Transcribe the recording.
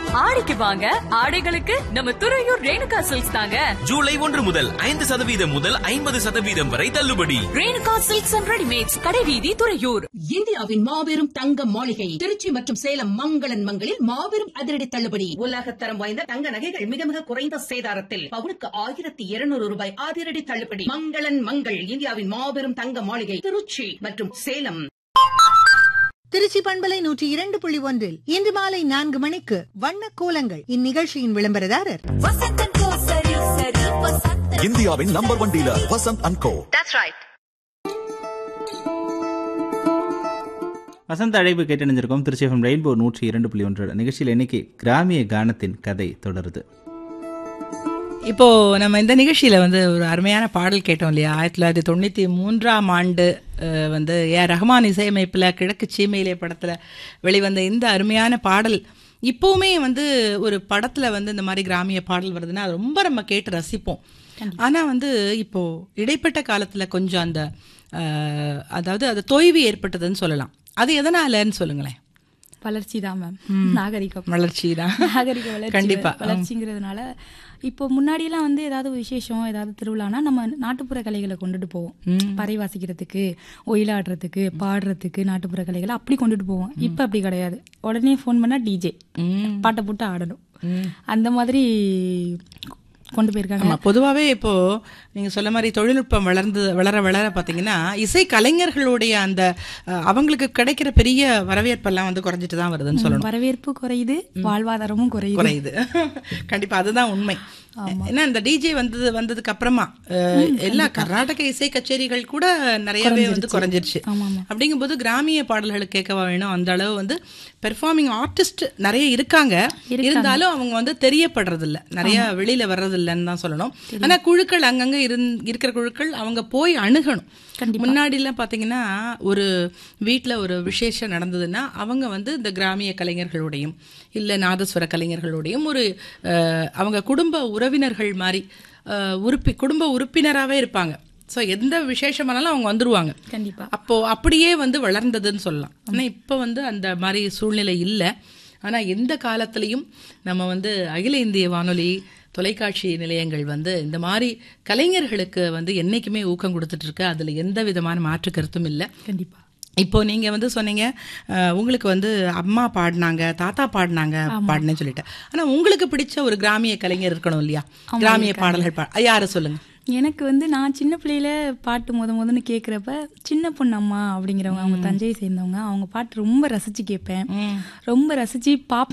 ஆடிக்கு வாங்க ஆடைகளுக்கு நம்ம துறையூர் ரேணுகா சில்க்ஸ் தாங்க ஜூலை ஒன்று முதல் ஐந்து சதவீதம் முதல் ஐம்பது சதவீதம் வரை தள்ளுபடி ரேணுகா சில்க்ஸ் அண்ட் ரெடிமேட்ஸ் கடைவீதி துறையூர் இந்தியாவின் மாபெரும் தங்க மாளிகை திருச்சி மற்றும் சேலம் மங்களன் மங்களில் மாபெரும் அதிரடி தள்ளுபடி உலகத்தரம் வாய்ந்த தங்க நகைகள் மிக மிக குறைந்த சேதாரத்தில் பவுனுக்கு ஆயிரத்தி இருநூறு ரூபாய் அதிரடி தள்ளுபடி மங்களன் மங்கள் இந்தியாவின் மாபெரும் தங்க மாளிகை திருச்சி மற்றும் சேலம் திருச்சி பண்பலை நூற்றி இரண்டு புள்ளி ஒன்றில் இன்று மாலை நான்கு மணிக்கு வண்ண கோலங்கள் இந்நிகழ்ச்சியின் விளம்பரதாரர் இந்தியாவின் number one dealer Vasanth and co வசந்த அழைப்பு கேட்டணிஞ்சிருக்கோம் திருச்சி எஃப்எம் ரெயின்போ நூற்றி இரண்டு புள்ளி ஒன்று நிகழ்ச்சியில் இன்னைக்கு கிராமிய கானத்தின் கதை தொடருது இப்போ நம்ம இந்த நிகழ்ச்சியில வந்து ஒரு அருமையான பாடல் கேட்டோம் இல்லையா ஆயிரத்தி தொள்ளாயிரத்தி தொண்ணூத்தி மூன்றாம் ஆண்டு அஹ், வந்து ஏ ரஹ்மான் இசையமைப்புல கிழக்கு சீமையிலே படத்துல வெளிவந்த இந்த அருமையான பாடல் இப்போவுமே வந்து ஒரு படத்துல வந்து இந்த மாதிரி கிராமிய பாடல் வருதுன்னா அது ரொம்ப நம்ம கேட்டு ரசிப்போம் ஆனா வந்து இப்போ இடைப்பட்ட காலத்துல கொஞ்சம் அந்த அஹ், அதாவது அது தொய்வு ஏற்பட்டதுன்னு சொல்லலாம் அது எதனாலன்னு சொல்லுங்களேன் வளர்ச்சி தான் மேம் நாகரிகம் வளர்ச்சி தான் நாகரிக வளர்ச்சி கண்டிப்பா வளர்ச்சிங்கிறதுனால இப்போ முன்னாடியெல்லாம் வந்து ஏதாவது விசேஷம் ஏதாவது திருவிழானா நம்ம நாட்டுப்புற கலைகளை கொண்டுட்டு போவோம் பறை வாசிக்கிறதுக்கு ஒயிலாடுறதுக்கு பாடுறதுக்கு நாட்டுப்புற கலைகளை அப்படி கொண்டுட்டு போவோம் இப்போ அப்படி கிடையாது உடனே ஃபோன் பண்ணா டிஜே பாட்டை போட்டு ஆடணும் அந்த மாதிரி கொண்டு போயிருக்காங்க ஆமா பொதுவாவே இப்போ நீங்க சொல்ல மாதிரி தொழில்நுட்பம் வளர்ந்து வளர வளர பாத்தீங்கன்னா இசை கலைஞர்களுடைய அந்த அஹ், அவங்களுக்கு கிடைக்கிற பெரிய வரவேற்பெல்லாம் வந்து குறைஞ்சிட்டு தான் வருதுன்னு சொல்லணும் வரவேற்பு குறையுது வாழ்வாதாரமும் குறையுது குறையுது கண்டிப்பா அதுதான் உண்மை ஏன்னா இந்த டிஜே வந்தது வந்ததுக்கு அப்புறமா அஹ், எல்லா கர்நாடக இசை கச்சேரிகள் கூட நிறையவே வந்து குறைஞ்சிருச்சு அப்படிங்கும்போது கிராமிய பாடல்கள் கேட்கவா வேணும் அந்த அளவு வந்து பெர்ஃபார்மிங் ஆர்டிஸ்ட் நிறைய இருக்காங்க இருந்தாலும் அவங்க வந்து தெரியப்படுறது இல்ல நிறைய வெளியில வர்றது இல்லைன்னு தான் சொல்லணும் ஆனா குழுக்கள் அங்கங்க இருந் இருக்கிற குழுக்கள் அவங்க போய் அணுகணும் முன்னாடி எல்லாம் பாத்தீங்கன்னா ஒரு வீட்ல ஒரு விசேஷம் நடந்ததுன்னா அவங்க வந்து இந்த கிராமிய கலைஞர்களுடையும் இல்ல நாதஸ்வர கலைஞர்களுடையும் ஒரு அஹ், அவங்க குடும்ப உறவினர்கள் மாதிரி அஹ், உறுப்பி குடும்ப உறுப்பினராகவே இருப்பாங்க ஸோ எந்த விசேஷமானாலும் அவங்க வந்துருவாங்க கண்டிப்பா அப்போ அப்படியே வந்து வளர்ந்ததுன்னு சொல்லலாம் ஆனா இப்போ வந்து அந்த மாதிரி சூழ்நிலை இல்லை ஆனா எந்த காலத்திலையும் நம்ம வந்து அகில இந்திய வானொலி தொலைக்காட்சி நிலையங்கள் வந்து இந்த மாதிரி கலைஞர்களுக்கு வந்து என்னைக்குமே ஊக்கம் கொடுத்துட்டு இருக்கு அதுல எந்த விதமான மாற்று கருத்தும் இல்லை கண்டிப்பா இப்போ நீங்க வந்து சொன்னீங்க அஹ், உங்களுக்கு வந்து அம்மா பாடினாங்க தாத்தா பாடினாங்க பாடினேன்னு சொல்லிட்டு ஆனா உங்களுக்கு பிடிச்ச ஒரு கிராமிய கலைஞர் இருக்கணும் இல்லையா கிராமிய பாடல்கள் பா யார சொல்லுங்க எனக்கு வந்து நான் சின்ன பிள்ளையில பாட்டு முத முதன்னு கேட்குறப்ப சின்ன பொண்ணு அம்மா அப்படிங்கிறவங்க அவங்க தஞ்சையை சேர்ந்தவங்க அவங்க பாட்டு ரொம்ப ரசிச்சு கேட்பேன் ரொம்ப ரசிச்சு பாப்பேன்